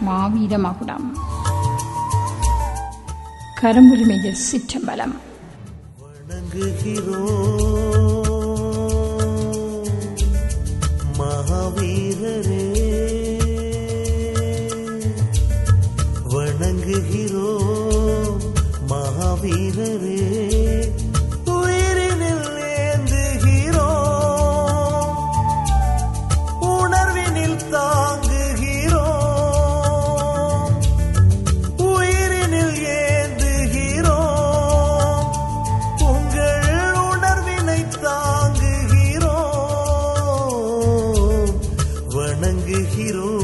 மாவீர மகுடம் கரும்புரிமைய சிற்றம்பலம் வணங்குகிறோம் மகாவீரரே வணங்குகிறோம் மகாவீரரே உயிரினில் ஏந்துகிறோம் உணர்வினில் தாங்குகிறோம் உயிரினில் ஏந்துகிறோம் உங்கள் உணர்வினை தாங்குகிறோம் வணங்குகிறோம்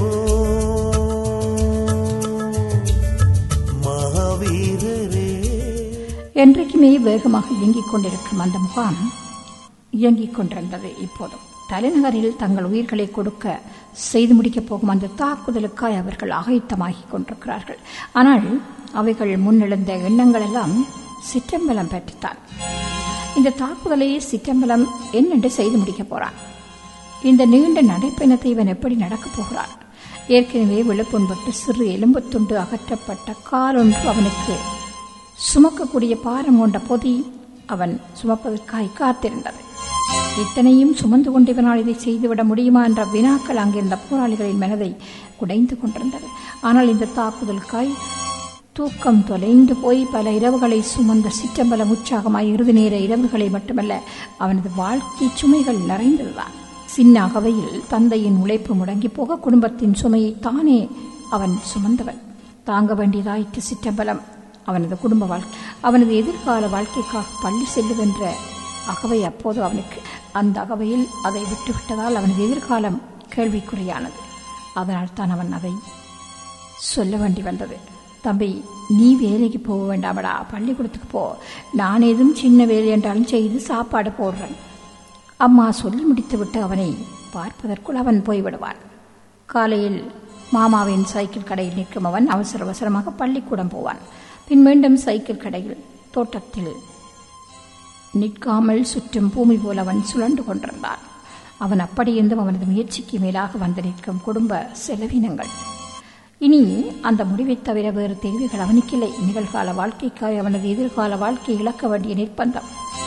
மகாவீரரே என்றைக்குமே வேகமாக இயங்கிக் கொண்டிருக்கும் அந்த முகாம் இயங்கிக் கொண்டிருந்தது இப்போதும் தலைநகரில் தங்கள் உயிர்களை கொடுக்க செய்து முடிக்கப் போகும் அந்த தாக்குதலுக்காய் அவர்கள் ஆயத்தமாகிக் கொண்டிருக்கிறார்கள் ஆனால் அவைகள் முன்னெழுந்த எண்ணங்கள் எல்லாம் சிற்றம்பலம் பற்றித்தான் இந்த தாக்குதலை சிற்றம்பலம் என்னென்று செய்து முடிக்கப் போறான் இந்த நீண்ட நடைப்பயணத்தை இவன் எப்படி நடக்கப் போகிறான் ஏற்கனவே விழுப்புண்பட்டு சிறு எலும்புத் துண்டு அகற்றப்பட்ட காலொன்று அவனுக்கு சுமக்கக்கூடிய பாரம் கொண்ட பொதி அவன் சுமப்பதற்காய் காத்திருந்தது இத்தனையும் சுமந்து கொண்டு இவனால் இதை செய்துவிட முடியுமா என்ற வினாக்கள் அங்கிருந்த போராளிகளின் மனதை குடைந்து கொண்டிருந்தது ஆனால் இந்த தாக்குதலுக்காய் தூக்கம் தொலைந்து போய் பல இரவுகளை சுமந்த சிற்றம்பலம் உற்சாகமாய் இறுதி நேர இரவுகளை மட்டுமல்ல அவனது வாழ்க்கை சுமைகள் நிறைந்ததுதான் சின்ன அகவையில் தந்தையின் உழைப்பு முடங்கி போக குடும்பத்தின் சுமையை தானே அவன் சுமந்தவன் தாங்க வேண்டியதாயிற்று சிற்றம்பலம் அவனது குடும்ப வாழ்க்கை அவனது எதிர்கால வாழ்க்கைக்காக பள்ளி செல்லுகின்ற அகவை அப்போது அவனுக்கு அந்த அகவையில் அதை விட்டுவிட்டதால் அவனது எதிர்காலம் கேள்விக்குறியானது அதனால் தான் அவன் அதை சொல்ல வேண்டி வந்தது தம்பி நீ வேலைக்கு போக வேண்டாமடா பள்ளிக்கூடத்துக்கு போ நான் ஏதும் சின்ன வேலை என்றாலும் செய்து சாப்பாடு போடுறேன் அம்மா சொல்லி முடித்துவிட்டு அவனை பார்ப்பதற்குள் அவன் போய்விடுவான் காலையில் மாமாவின் சைக்கிள் கடையில் நிற்கும் அவன் அவசர அவசரமாக பள்ளிக்கூடம் போவான் பின் மீண்டும் சைக்கிள் கடையில் தோட்டத்தில் நிற்காமல் சுற்றும் பூமி போல் அவன் சுழண்டு கொண்டிருந்தான் அவன் அப்படியிருந்தும் அவனது முயற்சிக்கு மேலாக வந்து நிற்கும் குடும்ப செலவினங்கள் இனி அந்த முடிவைத் தவிர வேறு தெரிவுகள் அவனுக்கில்லை நிகழ்கால வாழ்க்கைக்காய் அவனது எதிர்கால வாழ்க்கையை இழக்க வேண்டிய நிர்பந்தம்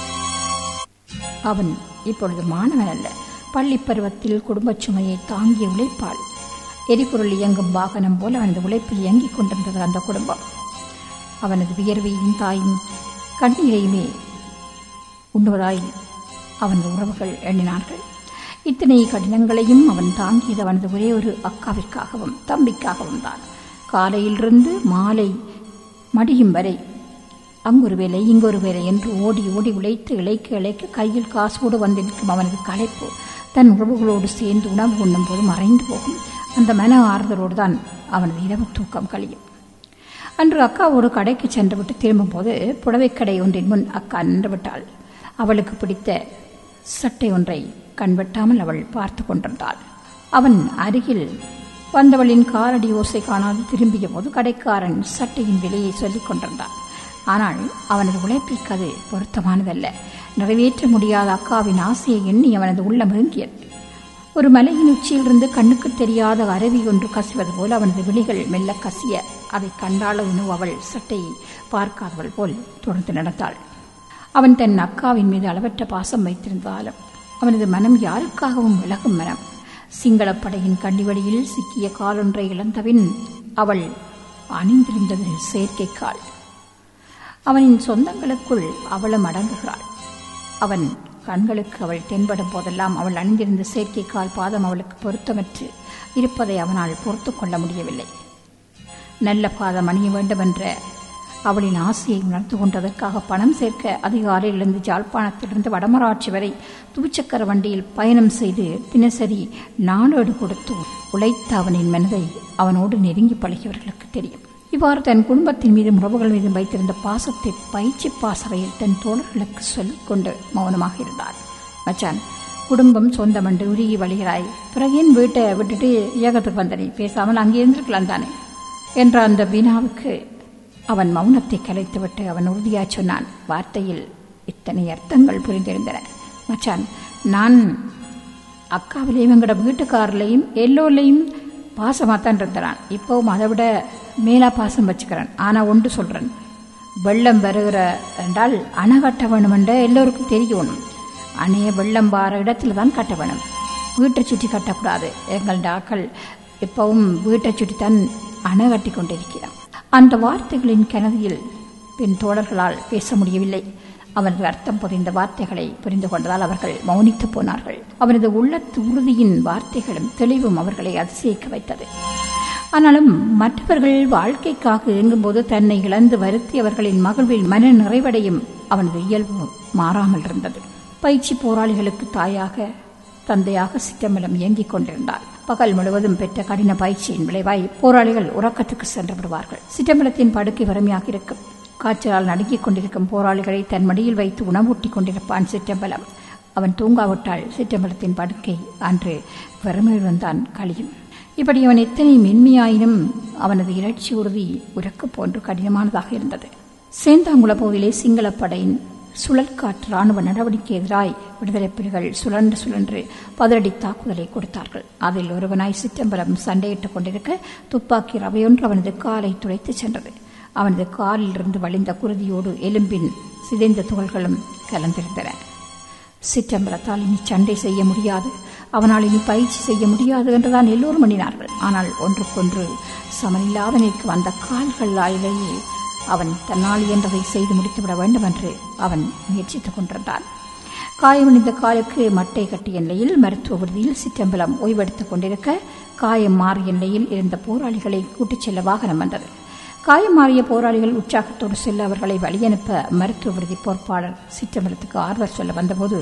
அவன் இப்பொழுது மாணவன் அல்ல பள்ளி பருவத்தில் குடும்பச் சுமையை தாங்கிய உழைப்பாள் எரிபொருள் இயங்கும் வாகனம் போல அவனது உழைப்பில் இயங்கிக் கொண்டிருந்தது அந்த குடும்பம் அவனது வியர்வையும் தாயும் கண்ணீரையுமே உண்ணுவதாய் அவனது உறவுகள் எண்ணினார்கள் இத்தனை கடினங்களையும் அவன் தாங்கியது அவனது ஒரே ஒரு அக்காவிற்காகவும் தம்பிக்காகவும் தான் காலையிலிருந்து மாலை மடியும் வரை அங்கொரு வேலை இங்கொரு வேலை என்று ஓடி ஓடி உழைத்து இழைக்க இழைக்க கையில் காசோடு வந்திருக்கும் அவனது களைப்பு தன் உறவுகளோடு சேர்ந்து உணவு உண்ணும் போது மறைந்து போகும் அந்த மன ஆறுதலோடு தான் அவனது இரவு தூக்கம் கழியும் அன்று அக்காவோடு கடைக்கு சென்றுவிட்டு திரும்பும்போது புடவைக்கடை ஒன்றின் முன் அக்கா நின்று விட்டாள் அவளுக்கு பிடித்த சட்டை ஒன்றை கண்வெட்டாமல் அவள் பார்த்து கொண்டிருந்தாள் அவன் அருகில் வந்தவளின் காலடி ஓசை காணாது திரும்பிய போது கடைக்காரன் சட்டையின் விலையை சொல்லிக் கொண்டிருந்தான் ஆனால் அவனது உழைப்பிற்கு அது பொருத்தமானதல்ல நிறைவேற்ற முடியாத அக்காவின் ஆசையை எண்ணி அவனது உள்ளம் இறங்கியது ஒரு மலையின் உச்சியிலிருந்து கண்ணுக்கு தெரியாத அருவி ஒன்று கசிவது போல் அவனது விழிகள் மெல்ல கசிய அதை கண்டாளவனு அவள் சட்டையை பார்க்காதவள் போல் தொடர்ந்து நடந்தாள் அவன் தன் அக்காவின் மீது அளவற்ற பாசம் வைத்திருந்தாலும் அவனது மனம் யாருக்காகவும் விலகும் மனம் சிங்களப்படையின் கண்டிவடியில் சிக்கிய காலொன்றை இழந்தபின் அவள் அணிந்திருந்தது செயற்கை கால் அவனின் சொந்தங்களுக்குள் அவளும் அடங்குகிறாள் அவன் கண்களுக்கு அவள் தென்படும் போதெல்லாம் அவள் அணிந்திருந்த செயற்கை கால் பாதம் அவளுக்கு பொருத்தமற்று இருப்பதை அவனால் பொறுத்து கொள்ள முடியவில்லை நல்ல பாதம் அணிய வேண்டும் என்ற அவளின் ஆசையை உணர்ந்து கொண்டதற்காக பணம் சேர்க்க அதிகாலையிலிருந்து ஜாழ்ப்பாணத்திலிருந்து வடமராட்சி வரை துவிச்சக்கர வண்டியில் பயணம் செய்து தினசரி நாளேடு கொடுத்து உழைத்த அவனின் மனதை அவனோடு நெருங்கி பழகியவர்களுக்கு தெரியும் இவ்வாறு தன் குடும்பத்தின் மீதும் உறவுகள் மீதும் வைத்திருந்த பாசத்தை பயிற்சி பாசறையில் தன் தோழர்களுக்கு சொல்லிக் கொண்டு மௌனமாக இருந்தார் மச்சான் குடும்பம் சொந்தம் என்று உருகி வழிகிறாய் பிறகு ஏன் வீட்டை விட்டுட்டு இயக்கத்துக்கு வந்தனே பேசாமல் அங்கே இருந்திருக்கலாம் தானே என்ற அந்த வினாவுக்கு அவன் மௌனத்தை கலைத்துவிட்டு அவன் உறுதியாய் சொன்னான் வார்த்தையில் இத்தனை அர்த்தங்கள் புரிந்திருந்தன மச்சான் நான் அக்காவிலையும் எங்களோட வீட்டுக்காரிலையும் எல்லோரையும் பாசமாக தான் இருந்தான் இப்போவும் அதை விட மேலா பாசம் வச்சுக்கிறேன் ஆனால் ஒன்று சொல்கிறேன் வெள்ளம் வருகிற என்றால் அணை கட்ட வேணும் என்ற எல்லோருக்கும் தெரியணும் அணைய வெள்ளம் வார இடத்துல தான் கட்ட வேணும் வீட்டை சுற்றி கட்டக்கூடாது எங்களோட ஆக்கள் இப்பவும் வீட்டை சுற்றி தான் அணை கட்டி கொண்டிருக்கிறான் அந்த வார்த்தைகளின் கனதியில் பின் தோழர்களால் பேச முடியவில்லை அவனது அர்த்தம் புரிந்த வார்த்தைகளை புரிந்து கொண்டதால் அவர்கள் மௌனித்து போனார்கள் அவனது உள்ளத்து உறுதியின் வார்த்தைகளும் தெளிவும் அவர்களை அதிசயிக்க வைத்தது ஆனாலும் மற்றவர்கள் வாழ்க்கைக்காக இயங்கும்போது தன்னை இழந்து வருத்தி அவர்களின் மகிழ்வில் மன நிறைவடையும் அவனது இயல்பு மாறாமல் இருந்தது பயிற்சி போராளிகளுக்கு தாயாக தந்தையாக சிற்றம்பலம் இயங்கிக் கொண்டிருந்தார் பகல் முழுவதும் பெற்ற கடின பயிற்சியின் விளைவாய் போராளிகள் உறக்கத்துக்கு சென்று விடுவார்கள் சிற்றம்பலத்தின் படுக்கை வறுமையாக இருக்கும் காய்ச்சலால் நடுங்கிக் கொண்டிருக்கும் போராளிகளை தன் மடியில் வைத்து உணவூட்டிக் கொண்டிருப்பான் சிற்றம்பலம் அவன் தூங்காவிட்டால் சிற்றம்பலத்தின் படுக்கை அன்று வறுமையுடன் தான் கழியும் இப்படி அவன் எத்தனை மென்மையாயினும் அவனது இலட்சி உறுதி உறக்கு போன்று கடினமானதாக இருந்தது சேந்தாங்குள பகுதியிலே சிங்களப்படையின் சுழற்காற்று ராணுவ நடவடிக்கை எதிராய் விடுதலை புலிகள் சுழன்று சுழன்று பதிலடி தாக்குதலை கொடுத்தார்கள் அதில் ஒருவனாய் சிற்றம்பலம் சண்டையிட்டுக் கொண்டிருக்க துப்பாக்கி ரவையொன்று அவனது காலை துளைத்துச் சென்றது அவனது காலிலிருந்து வழிந்த குருதியோடு எலும்பின் சிதைந்த துகள்களும் கலந்திருந்தன சிற்றம்பலத்தால் இனி சண்டை செய்ய முடியாது அவனால் இனி பயிற்சி செய்ய முடியாது என்றுதான் எல்லோரும் எண்ணினார்கள் ஆனால் ஒன்றுக்கொன்று சமனில்லாத நிற்கு வந்த கால்களாலேயே அவன் தன்னால் இயன்றதை செய்து முடித்துவிட வேண்டும் என்று அவன் முயற்சித்துக் கொண்டிருந்தான் காயமணிந்த காலுக்கு மட்டை கட்டிய நிலையில் மருத்துவ விடுதியில் சிற்றம்பலம் ஓய்வெடுத்துக் கொண்டிருக்க காயம் மாறிய நிலையில் இருந்த போராளிகளை கூட்டிச் செல்ல வாகனம் வந்தது காயம் மாறிய போராளிகள் உற்சாகத்தோடு செல்ல அவர்களை வழியனுப்ப மருத்துவ விடுதி பொறுப்பாளர் சிற்றம்பலத்துக்கு ஆறுதல் சொல்ல வந்தபோது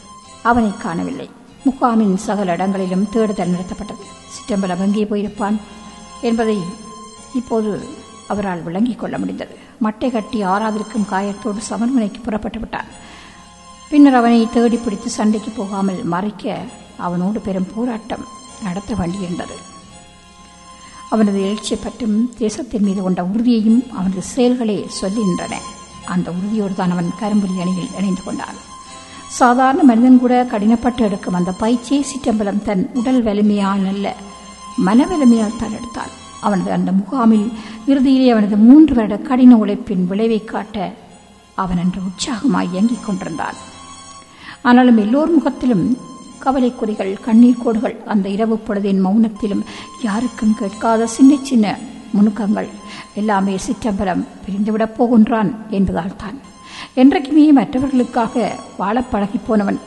அவனை காணவில்லை முகாமின் சகல இடங்களிலும் தேடுதல் நடத்தப்பட்டது சிற்றம்பலம் எங்கே போயிருப்பான் என்பதை இப்போது அவரால் விளங்கிக் கொள்ள முடிந்தது மட்டை கட்டி ஆறாவிற்கும் காயத்தோடு சமர்மனைக்கு புறப்பட்டு விட்டான் பின்னர் அவனை தேடி பிடித்து சண்டைக்கு போகாமல் மறைக்க அவனோடு பெரும் போராட்டம் நடத்த வேண்டியிருந்தது அவனது எழுச்சியை பற்றும் தேசத்தின் மீது கொண்ட உறுதியையும் அவனது செயல்களே சொல்லுகின்றன அந்த உறுதியோடு தான் அவன் கரும்புலி அணியில் இணைந்து கொண்டான் சாதாரண மனிதன் கூட கடினப்பட்டு எடுக்கும் அந்த பயிற்சியை சிற்றம்பலம் தன் உடல் வலிமையால் அல்ல மன வலிமையால் தான் எடுத்தான் அவனது அந்த முகாமில் இறுதியிலே அவனது மூன்று வருட கடின உழைப்பின் விளைவை காட்ட அவன் அன்று உற்சாகமாய் இயங்கிக் கொண்டிருந்தான் ஆனாலும் எல்லோர் முகத்திலும் கவலை குறிகள் கண்ணீர் கோடுகள் அந்த இரவு பொழுதின் மௌனத்திலும் யாருக்கும் கேட்காத சின்ன சின்ன முணுக்கங்கள் எல்லாமே சிற்றம்பலம் பிரிந்துவிடப் போகின்றான் என்பதால் தான் என்றைக்குமே மற்றவர்களுக்காக வாழப் பழகிப் போனவன்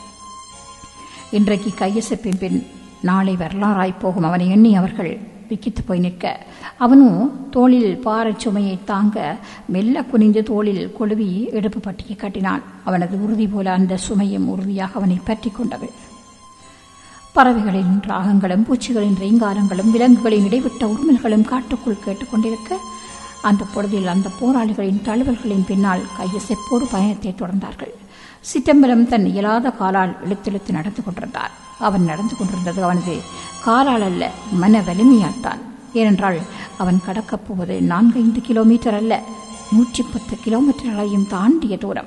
இன்றைக்கு கையசப்பின் பின் நாளை வரலாறாய் போகும் அவனை எண்ணி அவர்கள் விக்கித்து போய் நிற்க அவனும் தோளில் பாறைச் சுமையை தாங்க மெல்ல குனிந்து தோளில் கொழுவி இடுப்பு பட்டியை கட்டினான் அவனது உறுதி போல அந்த சுமையும் உறுதியாக அவனை பற்றி கொண்டது பறவைகளின் ராகங்களும் பூச்சிகளின் ரீங்காரங்களும் விலங்குகளின் இடைவிட்ட உருமல்களும் காட்டுக்குள் கேட்டுக்கொண்டிருக்க அந்த பொழுதில் அந்த போராளிகளின் தழுவல்களின் பின்னால் கையசைப்போடு பயணத்தை தொடர்ந்தார்கள் சிற்றம்பலம் தன் இயலாத காலால் இழுத்தெழுத்து நடந்து கொண்டிருந்தார் அவன் நடந்து கொண்டிருந்தது அவனது காலால் அல்ல மன வலிமையால் தான் ஏனென்றால் அவன் கடக்கப் போவது நான்கைந்து கிலோமீட்டர் அல்ல நூற்றி பத்து கிலோமீட்டர்களையும் தாண்டிய தூரம்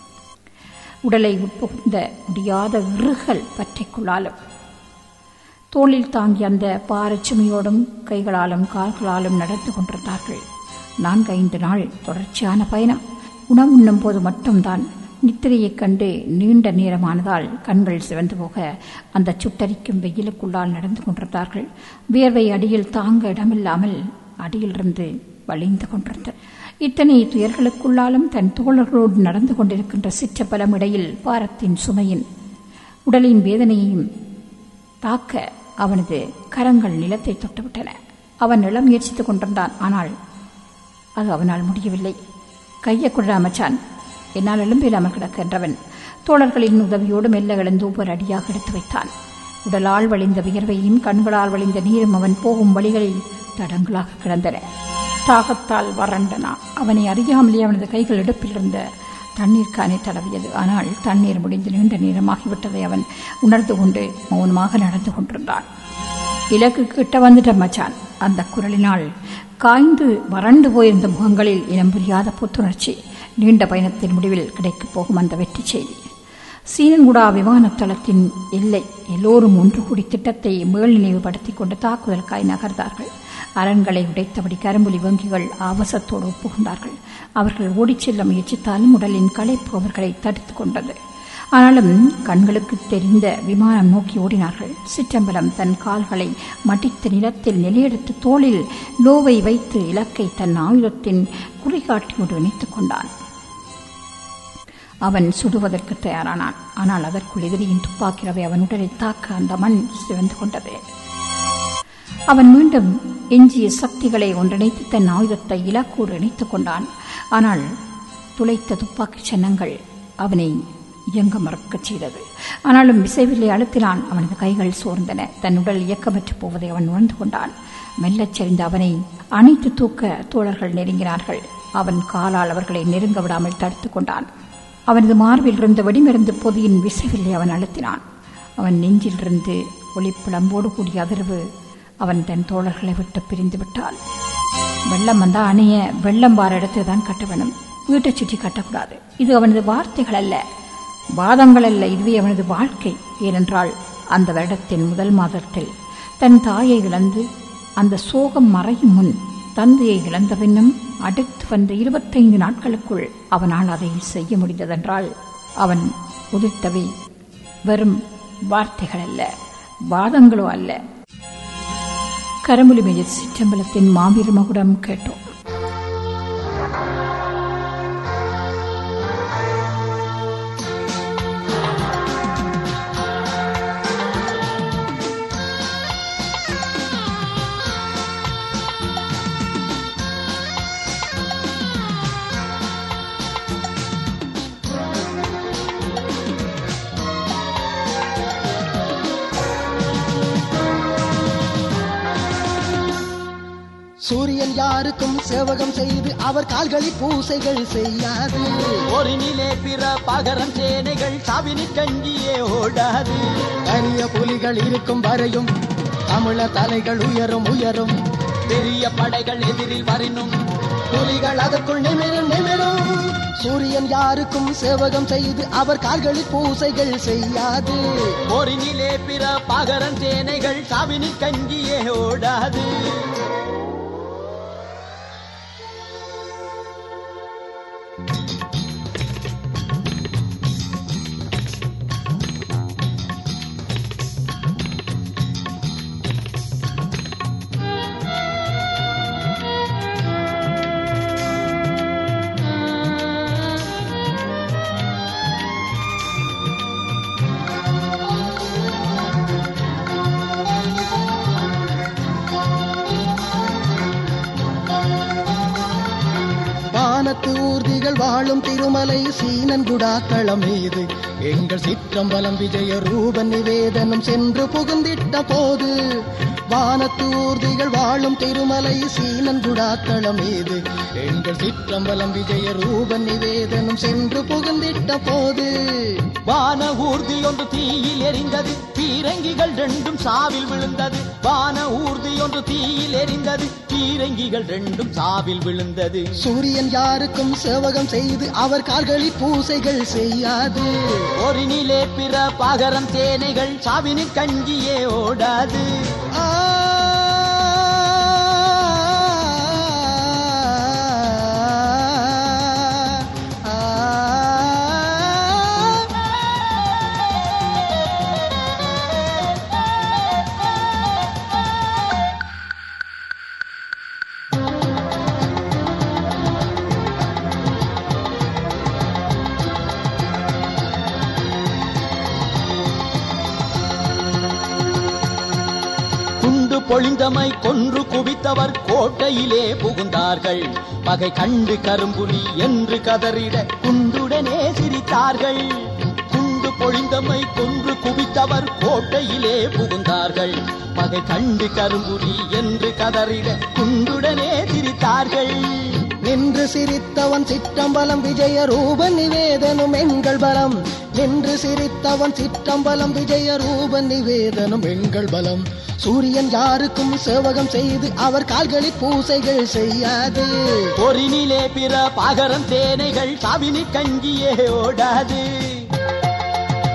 உடலை உட்புகுந்த முடியாத இறுகல் பற்றிக்குள்ளாலும் தோளில் தாங்கி அந்த பாரச்சுமையோடும் கைகளாலும் கால்களாலும் நடந்து கொண்டிருந்தார்கள் நான்கைந்து நாள் தொடர்ச்சியான பயணம் உணவு உண்ணும் போது மட்டும்தான் நித்திரையைக் கண்டு நீண்ட நேரமானதால் கண்கள் சிவந்து போக அந்த சுட்டரிக்கும் வெயிலுக்குள்ளால் நடந்து கொண்டிருந்தார்கள் வியர்வை அடியில் தாங்க இடமில்லாமல் அடியிலிருந்து வழிந்து கொண்டிருந்தது இத்தனை துயர்களுக்குள்ளாலும் தன் தோழர்களோடு நடந்து கொண்டிருக்கின்ற சிற்றப்பலம் இடையில் பாரத்தின் சுமையின் உடலின் வேதனையையும் தாக்க அவனது கரங்கள் நிலத்தை தொட்டுவிட்டன அவன் நிலம் முயற்சித்துக் கொண்டிருந்தான் ஆனால் அது அவனால் முடியவில்லை கையை கொள்ள அமைச்சான் என்னால் எழும்பில்லாமல் கிடக்க என்றவன் தோழர்களின் உதவியோடு மெல்ல எழுந்து ஒவ்வொரு அடியாக எடுத்து வைத்தான் உடலால் வழிந்த வியர்வையும் கண்களால் வழிந்த நீரும் அவன் போகும் வழிகளில் தடங்களாக கிடந்தன தாகத்தால் வறண்டனா அவனை அறியாமலே அவனது கைகள் இடுப்பில் இருந்த தண்ணீர் கானை தடவியது ஆனால் தண்ணீர் முடிந்து நீண்ட நேரமாகிவிட்டதை அவன் உணர்ந்து கொண்டு மௌனமாக நடந்து கொண்டிருந்தான் இலக்கு கிட்ட வந்துட்ட மச்சான் அந்த குரலினால் காய்ந்து வறண்டு போயிருந்த முகங்களில் இனம் புரியாத புத்துணர்ச்சி நீண்ட பயணத்தின் முடிவில் கிடைக்கப் போகும் அந்த வெற்றி செய்தி சீனன்குடா விமானத்தளத்தின் எல்லை எல்லோரும் ஒன்று கூடி திட்டத்தை மேல் நினைவுபடுத்திக் கொண்டு தாக்குதலுக்காய் நகர்ந்தார்கள் அரண்களை உடைத்தபடி கரும்புலி வங்கிகள் ஆவசத்தோடு ஒப்புக்கொண்டார்கள் அவர்கள் ஓடிச் செல்ல முயற்சித்தாலும் உடலின் களைப்பு அவர்களை தடுத்துக் கொண்டது ஆனாலும் கண்களுக்கு தெரிந்த விமானம் நோக்கி ஓடினார்கள் சிற்றம்பலம் தன் கால்களை மடித்த நிலத்தில் நிலையெடுத்து தோளில் லோவை வைத்து இலக்கை தன் ஆயுதத்தின் குறிகாட்டியோடு இணைத்துக் கொண்டான் அவன் சுடுவதற்கு தயாரானான் ஆனால் அதற்குள் எதிரியின் துப்பாக்கிரவை அவன் உடலை தாக்க அந்த மண் சிவந்து கொண்டது அவன் மீண்டும் எஞ்சிய சக்திகளை ஒன்றிணைத்து தன் ஆயுதத்தை இலக்கோடு இணைத்துக் கொண்டான் ஆனால் துளைத்த துப்பாக்கிச் சின்னங்கள் அவனை இயங்க மறக்கச் செய்தது ஆனாலும் விசைவில்லை அழுத்தினான் அவனது கைகள் சோர்ந்தன தன் உடல் இயக்கமற்று போவதை அவன் உணர்ந்து கொண்டான் மெல்லச் சரிந்த அவனை அணைத்து தூக்க தோழர்கள் நெருங்கினார்கள் அவன் காலால் அவர்களை நெருங்க விடாமல் தடுத்துக் கொண்டான் அவனது மார்பில் இருந்த வெடிமருந்து பொதியின் விசைவில்லை அவன் அழுத்தினான் அவன் நெஞ்சிலிருந்து ஒளிப்பிளம்போடு கூடிய அதிர்வு அவன் தன் தோழர்களை விட்டு பிரிந்து விட்டான் வெள்ளம் வந்தா அணைய வெள்ளம் வார இடத்துல தான் கட்ட வேணும் வீட்டை சுற்றி கட்டக்கூடாது இது அவனது வார்த்தைகள் அல்ல வாதங்கள் அல்ல இதுவே அவனது வாழ்க்கை ஏனென்றால் அந்த வருடத்தின் முதல் மாதத்தில் தன் தாயை இழந்து அந்த சோகம் மறையும் முன் தந்தையை இழந்த பின்னும் அடுத்து வந்த இருபத்தைந்து நாட்களுக்குள் அவனால் அதை செய்ய முடிந்ததென்றால் அவன் உதிர்த்தவை வெறும் வார்த்தைகள் அல்ல வாதங்களோ அல்ல கரமுலி மேஜர் சிற்றம்பலத்தின் மாவீர மகுடம் கேட்டோம் சூரியன் யாருக்கும் சேவகம் செய்து அவர் கால்களில் பூசைகள் செய்யாது ஒருநிலே பிற பகரம் சேனைகள் சாவினி கஞ்சியே ஓடாது கரிய புலிகள் இருக்கும் வரையும் தமிழ தலைகள் உயரும் உயரும் பெரிய படைகள் எதிரில் வரினும் புலிகள் அதற்குள் நிமிரும் நிமிரும் சூரியன் யாருக்கும் சேவகம் செய்து அவர் கால்களில் பூசைகள் செய்யாது ஒருநிலே பிற பகரம் சேனைகள் சாவினி கஞ்சியே ஓடாது வானத்து ஊர்திகள் வாழும் திருமலை சீனன்குடா களம் மீது எங்கள் சிற்றம்பலம் விஜய ரூபன் நிவேதனம் சென்று புகுந்திட்ட போது வானத்து ஊர்திகள் வாழும் திருமலை சீனன்குடா களம் மீது எங்கள் சிற்றம்பலம் விஜய ரூபன் நிவேதனம் சென்று புகுந்திட்ட போது வான ஊர்தி ஒன்று தீயில் எரிந்தது பீரங்கிகள் ரெண்டும் சாவில் விழுந்தது வான ஊர்தி ஒன்று தீயில் எரிந்தது பீரங்கிகள் ரெண்டும் சாவில் விழுந்தது சூரியன் யாருக்கும் சேவகம் செய்து அவர் கால்களில் பூசைகள் செய்யாது ஒரு நிலே பிற பகரம் சேனைகள் சாவினி கஞ்சியே ஓடாது ஆ குண்டு பொழிந்தமை கொன்று குவித்தவர் கோட்டையிலே புகுந்தார்கள் பகை கண்டு கரும்புலி என்று கதறிட குண்டுடனே சிரித்தார்கள் குண்டு பொழிந்தமை கொன்று குவித்தவர் கோட்டையிலே புகுந்தார்கள் பகை கண்டு கரும்புலி என்று கதறிட குண்டுடனே சிரித்தார்கள் நின்று சிரித்தவன் சிற்றம்பலம் விஜய ரூபன் நிவேதனும் எங்கள் பலம் நின்று சிரித்தவன் சிற்றம்பலம் விஜய ரூபன் நிவேதனும் எங்கள் பலம் சூரியன் யாருக்கும் சேவகம் செய்து அவர் கால்களில் பூசைகள் செய்யாது பொறினிலே பிற பகரம் சேனைகள் சாவினி கஞ்சியே ஓடாது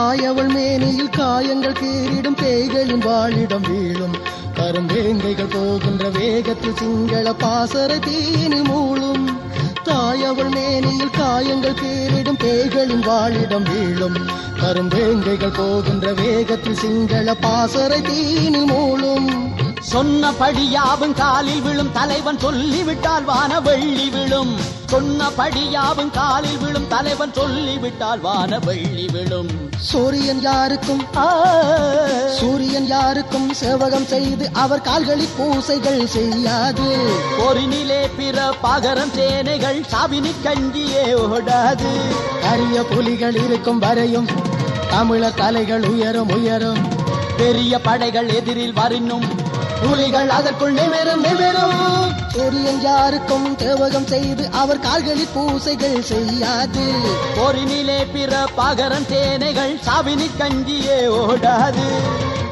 தாயவள் மேனியில் காயங்கள் கீறிடும் பேய்களின் வாழிடம் வீழும் கரும்பேங்கைகள் போகின்ற வேகத்தில் சிங்கள பாசறை தீனி மூழும் தாயவள் மேனியில் காயங்கள் கீறிடும் பேய்களின் வாழிடம் வீழும் கரும்பேங்கைகள் போகின்ற வேகத்தில் சிங்கள பாசறை தீனி மூழும் சொன்னபடி யாவும் காலில் விழும் தலைவன் சொல்லிவிட்டால் வான வெள்ளி விழும் சொன்னபடி யாவும் காலில் விழும் தலைவன் சொல்லிவிட்டால் வான வெள்ளி விழும் சூரியன் யாருக்கும் ஆ, சூரியன் யாருக்கும் சேவகம் செய்து அவர் கால்களில் பூசைகள் செய்யாது பொறினிலே பிற பகரம் சேனைகள் சாவினி கஞ்சியே ஓடாது அரிய புலிகள் இருக்கும் வரையும் தமிழர் தலைகள் உயரும் உயரும் பெரிய படைகள் எதிரில் வரினும் புலிகள் அதற்குள் நிமிரும் நிமிரும் சூரியன் யாருக்கும் தேவகம் செய்து அவர் கால்களில் பூசைகள் செய்யாது பொறினிலே பிற பகரம் சேனைகள் சாவினி கஞ்சியே ஓடாது